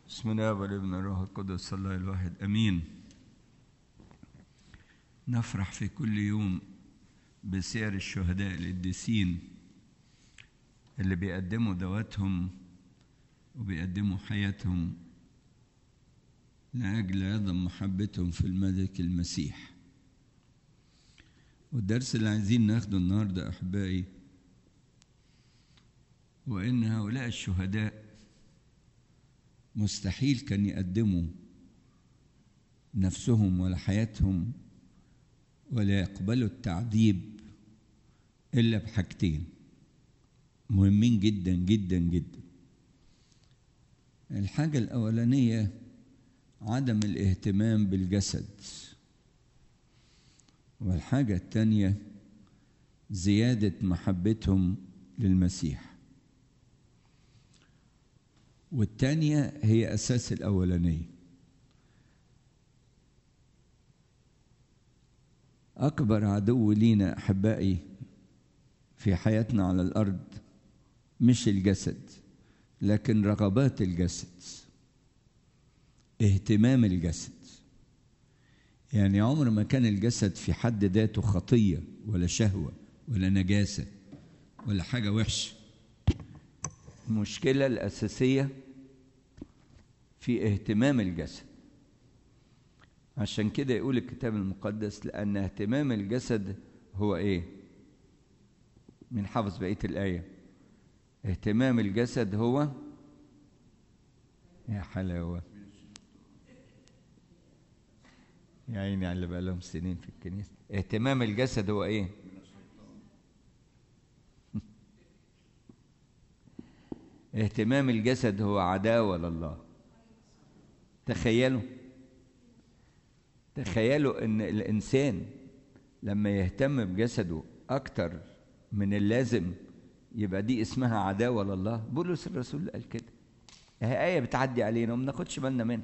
بسم الله والابن الروح القدس الله الواحد امين نفرح في كل يوم بسير الشهداء القديسين اللي بيقدموا ذواتهم وبيقدموا حياتهم لأجل عظم محبتهم في الملك المسيح والدرس اللي عايزين ناخده النهارده أحبائي وإن هؤلاء الشهداء مستحيل كان يقدموا نفسهم ولا حياتهم ولا يقبلوا التعذيب إلا بحاجتين مهمين جدا جدا جدا الحاجة الأولانية عدم الاهتمام بالجسد والحاجة الثانية زيادة محبتهم للمسيح والثانية هي أساس الأولانية أكبر عدو لينا أحبائي في حياتنا على الأرض مش الجسد لكن رغبات الجسد اهتمام الجسد يعني عمر ما كان الجسد في حد ذاته خطية ولا شهوة ولا نجاسة ولا حاجة وحشة المشكلة الأساسية في اهتمام الجسد عشان كده يقول الكتاب المقدس لأن اهتمام الجسد هو إيه؟ من حافظ بقية الآية اهتمام الجسد هو يا حلاوة يا عيني على اللي بقى لهم سنين في الكنيسة اهتمام الجسد هو ايه اهتمام الجسد هو عداوة لله تخيلوا تخيلوا ان الانسان لما يهتم بجسده اكتر من اللازم يبقى دي اسمها عداوة لله بولس الرسول قال كده هي آية بتعدي علينا وما ناخدش بالنا منها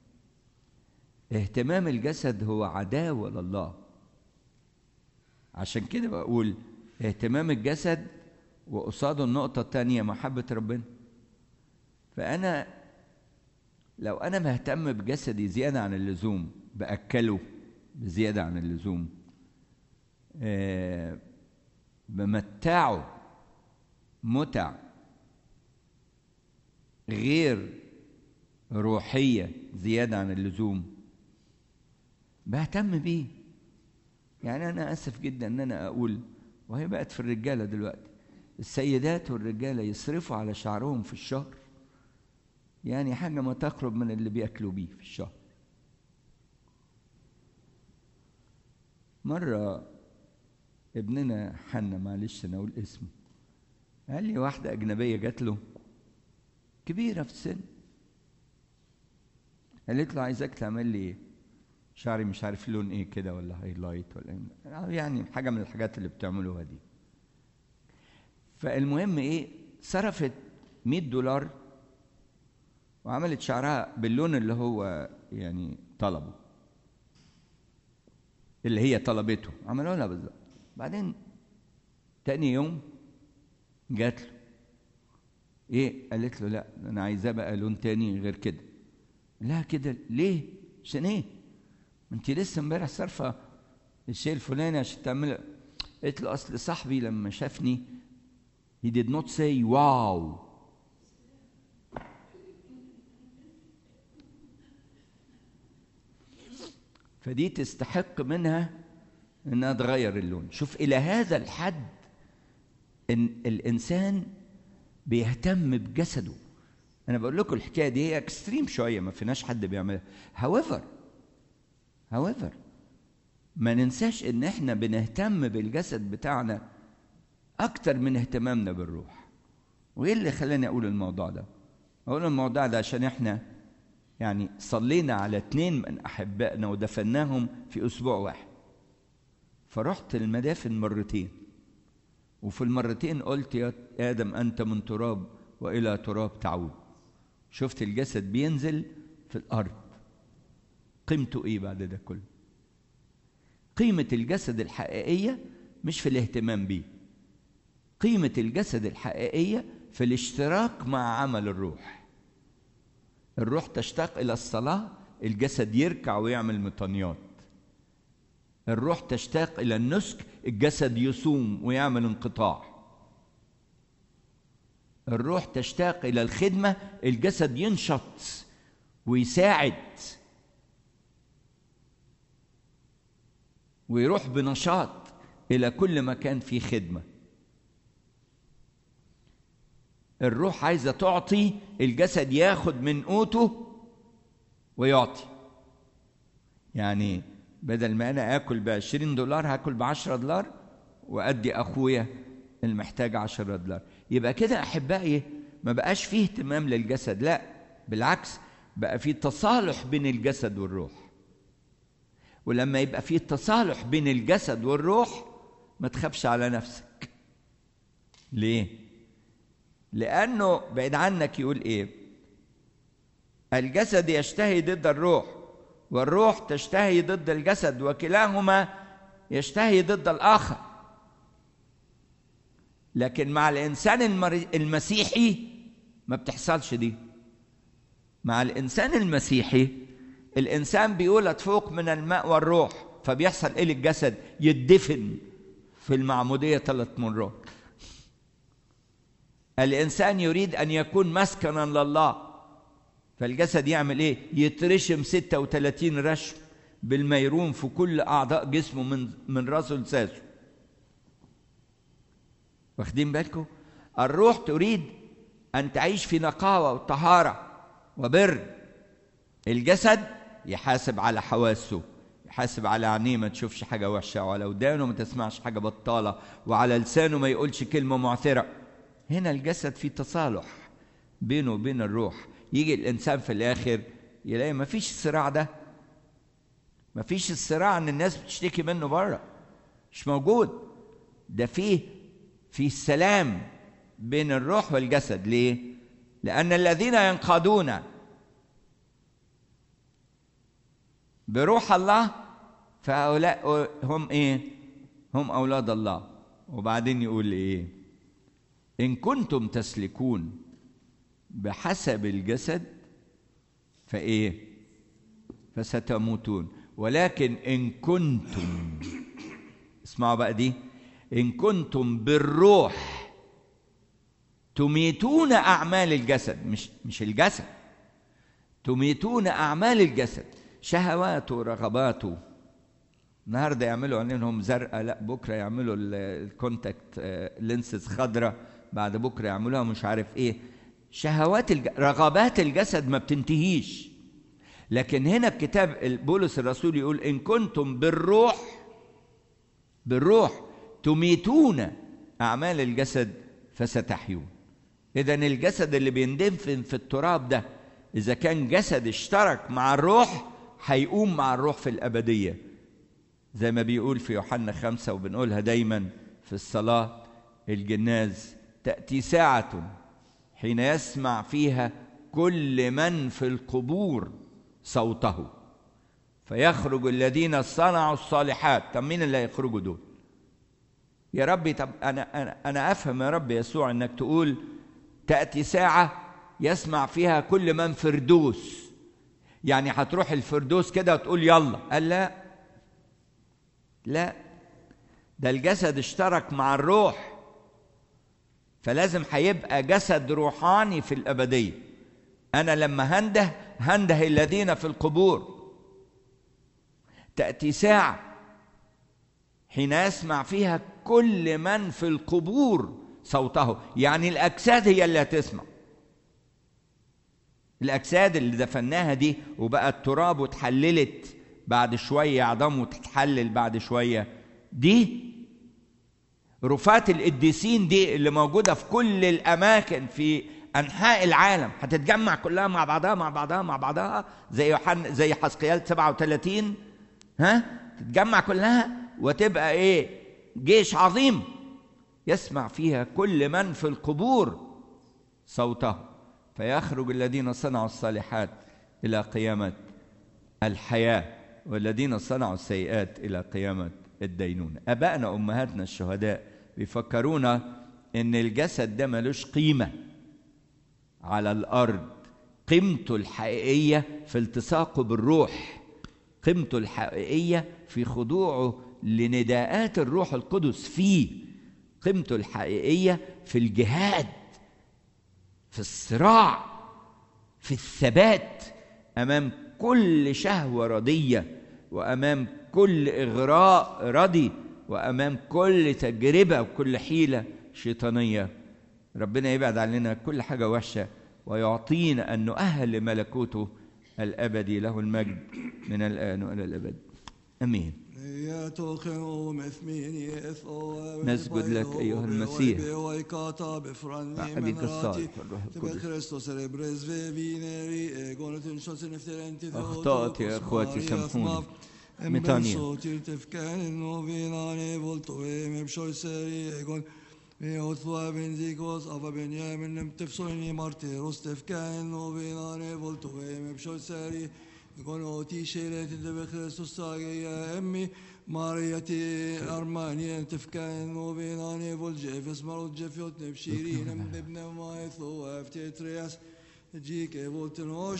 اهتمام الجسد هو عداوة لله عشان كده بقول اهتمام الجسد وقصاده النقطة التانية محبة ربنا فأنا لو أنا مهتم بجسدي زيادة عن اللزوم بأكله بزيادة عن اللزوم أه بمتعه متع غير روحية زيادة عن اللزوم بهتم بيه يعني أنا أسف جدا إن أنا أقول وهي بقت في الرجالة دلوقتي السيدات والرجالة يصرفوا على شعرهم في الشهر يعني حاجة ما تقرب من اللي بياكلوا بيه في الشهر مرة ابننا حنا معلش أنا أقول اسمه قال لي واحدة أجنبية جات له كبيرة في السن قالت له عايزاك تعمل لي ايه؟ شعري مش عارف لون ايه كده ولا هايلايت ولا ايه يعني حاجة من الحاجات اللي بتعملوها دي فالمهم ايه صرفت 100 دولار وعملت شعرها باللون اللي هو يعني طلبه اللي هي طلبته عملوا لها بالظبط بعدين تاني يوم جات له ايه قالت له لا انا عايزاه بقى لون تاني غير كده لا كده ليه عشان ايه ما انت لسه امبارح صارفه الشيء الفلاني عشان تعمل قلت له اصل صاحبي لما شافني he did not say wow فدي تستحق منها انها تغير اللون شوف الى هذا الحد ان الانسان بيهتم بجسده انا بقول لكم الحكايه دي هي اكستريم شويه ما فيناش حد بيعملها however however ما ننساش ان احنا بنهتم بالجسد بتاعنا اكتر من اهتمامنا بالروح وايه اللي خلاني اقول الموضوع ده اقول الموضوع ده عشان احنا يعني صلينا على اتنين من احبائنا ودفناهم في اسبوع واحد فرحت المدافن مرتين وفي المرتين قلت يا ادم انت من تراب والى تراب تعود شفت الجسد بينزل في الارض قيمته ايه بعد ده كله قيمه الجسد الحقيقيه مش في الاهتمام بيه قيمه الجسد الحقيقيه في الاشتراك مع عمل الروح الروح تشتاق الى الصلاه الجسد يركع ويعمل مطنيات الروح تشتاق الى النسك الجسد يصوم ويعمل انقطاع الروح تشتاق الى الخدمه الجسد ينشط ويساعد ويروح بنشاط الى كل مكان فيه خدمه الروح عايزه تعطي الجسد ياخد من قوته ويعطي يعني بدل ما انا اكل ب 20 دولار هاكل ب 10 دولار وادي اخويا المحتاج 10 دولار يبقى كده احبائي ما بقاش فيه اهتمام للجسد لا بالعكس بقى فيه تصالح بين الجسد والروح ولما يبقى فيه تصالح بين الجسد والروح ما تخافش على نفسك ليه لانه بعيد عنك يقول ايه الجسد يشتهي ضد الروح والروح تشتهي ضد الجسد وكلاهما يشتهي ضد الاخر لكن مع الانسان المسيحي ما بتحصلش دي مع الانسان المسيحي الانسان بيقول اتفوق من الماء والروح فبيحصل ايه للجسد يدفن في المعموديه ثلاث مرات الانسان يريد ان يكون مسكنا لله فالجسد يعمل ايه يترشم 36 رشم بالميرون في كل اعضاء جسمه من من راسه لساسه واخدين بالكم الروح تريد ان تعيش في نقاوه وطهاره وبر الجسد يحاسب على حواسه يحاسب على عينيه ما تشوفش حاجه وحشه وعلى ودانه ما تسمعش حاجه بطاله وعلى لسانه ما يقولش كلمه معثره هنا الجسد في تصالح بينه وبين الروح يجي الانسان في الاخر يلاقي ما فيش الصراع ده ما فيش الصراع ان الناس بتشتكي منه بره مش موجود ده فيه في سلام بين الروح والجسد ليه لان الذين ينقادون بروح الله فهؤلاء هم ايه هم اولاد الله وبعدين يقول ايه ان كنتم تسلكون بحسب الجسد فايه فستموتون ولكن ان كنتم اسمعوا بقى دي ان كنتم بالروح تميتون اعمال الجسد مش مش الجسد تميتون اعمال الجسد شهواته رغباته النهارده يعملوا عينيهم زرقاء لا بكره يعملوا الكونتاكت لينسز خضراء بعد بكره يعملوها مش عارف ايه شهوات الج... رغبات الجسد ما بتنتهيش لكن هنا الكتاب بولس الرسول يقول ان كنتم بالروح بالروح تميتون اعمال الجسد فستحيون اذا الجسد اللي بيندفن في التراب ده اذا كان جسد اشترك مع الروح هيقوم مع الروح في الابديه زي ما بيقول في يوحنا خمسة وبنقولها دايما في الصلاة الجناز تأتي ساعة حين يسمع فيها كل من في القبور صوته فيخرج الذين صنعوا الصالحات طب مين اللي هيخرجوا دول يا ربي طب أنا, أنا, أنا أفهم يا رب يسوع أنك تقول تأتي ساعة يسمع فيها كل من فردوس يعني هتروح الفردوس كده وتقول يلا قال لا لا ده الجسد اشترك مع الروح فلازم هيبقى جسد روحاني في الأبدية أنا لما هنده هنده الذين في القبور تأتي ساعة حين يسمع فيها كل من في القبور صوته يعني الأجساد هي اللي هتسمع الأجساد اللي دفناها دي وبقى التراب واتحللت بعد شوية عظام وتتحلل بعد شوية دي رفات القديسين دي اللي موجودة في كل الأماكن في أنحاء العالم هتتجمع كلها مع بعضها مع بعضها مع بعضها زي يوحنا زي حسقيال 37 ها تتجمع كلها وتبقى إيه جيش عظيم يسمع فيها كل من في القبور صوته فيخرج الذين صنعوا الصالحات إلى قيامة الحياة والذين صنعوا السيئات إلى قيامة الدينونة أبائنا أمهاتنا الشهداء بيفكرونا إن الجسد ده ملوش قيمة على الأرض قيمته الحقيقية في التصاقه بالروح قيمته الحقيقية في خضوعه لنداءات الروح القدس فيه قيمته الحقيقية في الجهاد في الصراع في الثبات أمام كل شهوة ردية وأمام كل إغراء ردي وأمام كل تجربة وكل حيلة شيطانية ربنا يبعد عننا كل حاجة وحشة ويعطينا أن نؤهل لملكوته الأبدي له المجد من الآن وإلى الأبد أمين نسجد لك أيها المسيح أبيك الصالح والروح القدس أخطأت يا أخواتي سامحوني ميتانيا Othwa benzikos ava benjamin nem tefsoini martiros tefkan no vinane volto em pshotsari gono ti shelet de Christus sage ya emmi ماريتي أرمانيا تفكان وبيناني فولجيفس مرض جفيوت نبشيرين بابن مايثو افتيترياس جيك بولتنوش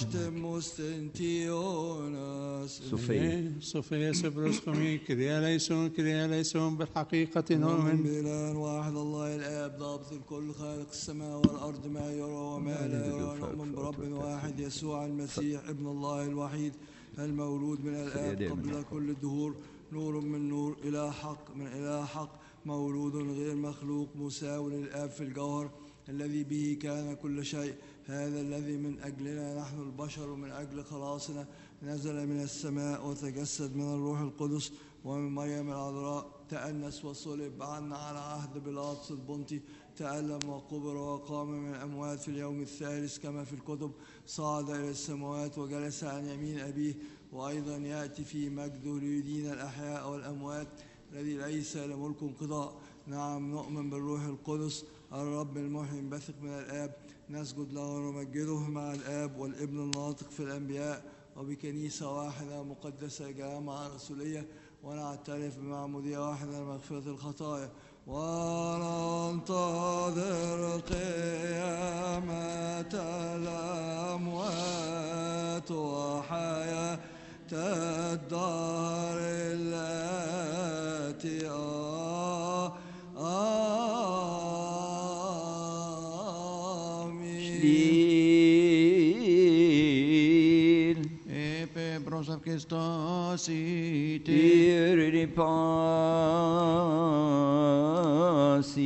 تموستنتيوناس صوفيا صوفيا سبرسكمي كريا ليسون كريا ليسون بالحقيقة نؤمن نؤمن بإله واحد الله الآب ضابط الكل خالق السماء والأرض ما يرى وما لا يرى نؤمن برب واحد يسوع المسيح ابن الله الوحيد المولود من الآب قبل كل الدهور نور من نور إلى حق من إلى حق مولود غير مخلوق مساو للآب في الجوهر الذي به كان كل شيء هذا الذي من أجلنا نحن البشر ومن أجل خلاصنا نزل من السماء وتجسد من الروح القدس ومن مريم العذراء تأنس وصلب عنا على عهد بيلاطس البنطي تألم وقبر وقام من الأموات في اليوم الثالث كما في الكتب صعد إلى السماوات وجلس عن يمين أبيه وأيضا يأتي في مجده ليدين الأحياء والأموات الذي ليس لملك انقضاء نعم نؤمن بالروح القدس الرب المحيي بثق من الآب نسجد له ونمجده مع الآب والابن الناطق في الأنبياء وبكنيسة واحدة مقدسة جامعة رسولية ونعترف بمعمودية واحدة لمغفرة الخطايا وننتظر قيامة الأموات وحياة الدار التي آمين Stil Epe brosav Christos ite Iri pasi